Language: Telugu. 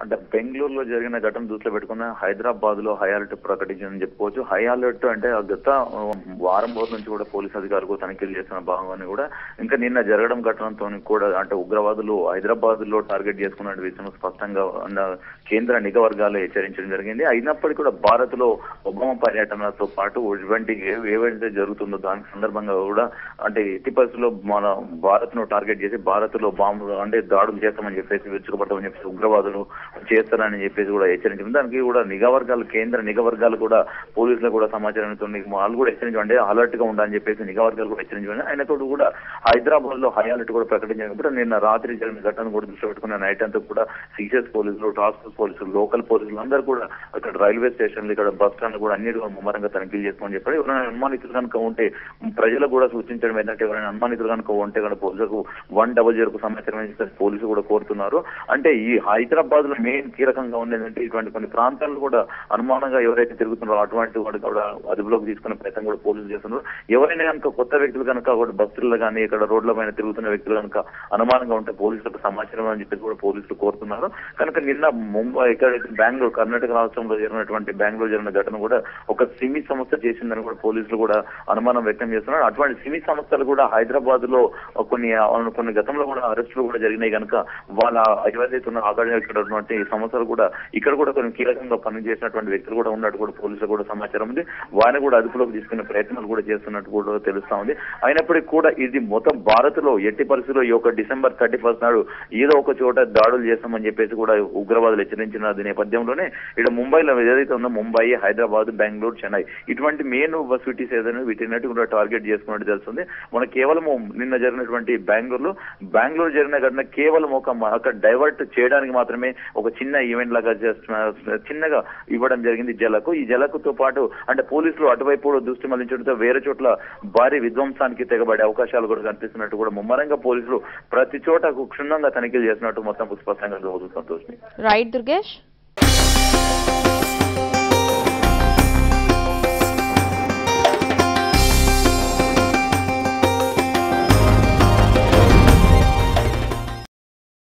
అంటే బెంగళూరులో జరిగిన ఘటన దృష్టిలో పెట్టుకున్న హైదరాబాద్ లో హై అలర్ట్ ప్రకటించిందని చెప్పుకోవచ్చు హై అలర్ట్ అంటే ఆ గత ఆ, వారం రోజుల నుంచి కూడా పోలీసు అధికారులు తనిఖీలు చేస్తున్న భాగంగా కూడా ఇంకా నిన్న జరగడం ఘటనతో కూడా అంటే ఉగ్రవాదులు హైదరాబాద్ లో టార్గెట్ చేసుకున్న విషయం స్పష్టంగా ఉన్న కేంద్ర నిఘా వర్గాలు హెచ్చరించడం జరిగింది అయినప్పటికీ కూడా భారత్ లో ఒబామా పర్యటనతో పాటు ఇటువంటి ఏ- ఏవైతే జరుగుతుందో దాని సందర్భంగా కూడా అంటే ఎట్టి పరిస్థితుల్లో మన భారత్ ను టార్గెట్ చేసి భారత్ లో బాంబు అంటే దాడులు చేస్తామని చెప్పేసి విరుచుకుపడతామని చెప్పేసి ఉగ్రవాదులు చేస్తారని చెప్పేసి కూడా హెచ్చరించింది దానికి కూడా నిఘా వర్గాలు కేంద్ర నిఘా వర్గాలు కూడా పోలీసులకు కూడా సమాచారం ఇస్తుంది వాళ్ళు కూడా హెచ్చరించండి అలర్ట్ గా ఉండాలని చెప్పేసి నిఘా వర్గాలు కూడా హెచ్చరించండి ఆయనతో కూడా హైదరాబాద్ లో హై అలర్ట్ కూడా ప్రకటించారు కాబట్టి నిన్న రాత్రి జరిగిన ఘటన కూడా దృష్టి పెట్టుకున్న నైట్ అంతా కూడా సిసిఎస్ పోలీసులు టాస్క్ ఫోర్స్ పోలీసులు లోకల్ పోలీసులు అందరూ కూడా అక్కడ రైల్వే స్టేషన్లు ఇక్కడ బస్ స్టాండ్ కూడా అన్నిటి కూడా ముమ్మరంగా తనిఖీలు చేసుకోమని చెప్పారు ఎవరైనా అనుమానితులు కనుక ఉంటే ప్రజలకు కూడా సూచించడం ఏంటంటే ఎవరైనా అనుమానితులు కనుక ఉంటే కనుక పోలీసులకు వన్ డబల్ జీరోకు సమాచారం ఇస్తే పోలీసులు కూడా కోరుతున్నారు అంటే ఈ హైదరాబాద్ లో మెయిన్ కీలకంగా ఉంది ఏంటంటే ఇటువంటి కొన్ని ప్రాంతాలు కూడా అనుమానంగా ఎవరైతే తిరుగుతున్నారో అటువంటి వాడు కూడా అదుపులోకి తీసుకునే ప్రయత్నం కూడా పోలీసులు చేస్తున్నారు ఎవరైనా కనుక కొత్త వ్యక్తులు కనుక కూడా బస్సుల్లో కానీ ఇక్కడ రోడ్ల పైన తిరుగుతున్న వ్యక్తులు కనుక అనుమానంగా ఉంటే పోలీసులకు సమాచారం అని చెప్పేసి కూడా పోలీసులు కోరుతున్నారు కనుక నిన్న ముంబై ఇక్కడ బెంగళూరు కర్ణాటక రాష్ట్రంలో జరిగినటువంటి బెంగళూరు జరిగిన ఘటన కూడా ఒక సిమి సంస్థ చేసిందని కూడా పోలీసులు కూడా అనుమానం వ్యక్తం చేస్తున్నారు అటువంటి సిమి సంస్థలు కూడా హైదరాబాద్ లో కొన్ని కొన్ని గతంలో కూడా అరెస్టులు కూడా జరిగినాయి కనుక వాళ్ళ ఏవైతే ఉన్న ఆగడినటువంటి సంస్థలు కూడా ఇక్కడ కూడా కొన్ని కీలకంగా పనిచేసినటువంటి వ్యక్తులు కూడా ఉన్నట్టు కూడా పోలీసులు కూడా సమాచారం ఉంది వారిని కూడా అదుపులోకి తీసుకునే ప్రయత్నాలు కూడా చేస్తున్నట్టు కూడా తెలుస్తా ఉంది అయినప్పటికీ కూడా ఇది మొత్తం భారత్ లో ఎట్టి పరిస్థితుల్లో ఈ యొక్క డిసెంబర్ థర్టీ ఫస్ట్ నాడు ఏదో ఒక చోట దాడులు చేస్తామని చెప్పేసి కూడా ఉగ్రవాదులు హెచ్చరించిన నేపథ్యంలోనే ఇక్కడ ముంబైలో ఏదైతే ఉందో ముంబై హైదరాబాద్ బెంగళూరు చెన్నై ఇటువంటి మెయిన్ సిటీస్ ఏదైనా వీటినట్టు కూడా టార్గెట్ చేసుకున్నట్టు తెలుస్తుంది మన కేవలం నిన్న జరిగినటువంటి బెంగళూరులో బెంగళూరు జరిగిన ఘటన కేవలం ఒక మ- అక్కడ డైవర్ట్ చేయడానికి మాత్రమే ఒక చిన్న ఈవెంట్ లాగా చేస్తున్న చిన్నగా ఇవ్వడం జరిగింది జలకు ఈ జలకుతో పాటు అంటే పోలీసులు అటువైపు కూడా దృష్టి మళ్లించడంతో వేరే చోట్ల భారీ విధ్వంసానికి తెగబడే అవకాశాలు కూడా కనిపిస్తున్నట్టు కూడా ముమ్మరంగా పోలీసులు ప్రతి చోట క్షుణ్ణంగా తనిఖీలు చేసినట్టు మొత్తం స్పష్టంగా జరుగుతుంది సంతోష్ రైట్ దుర్గేష్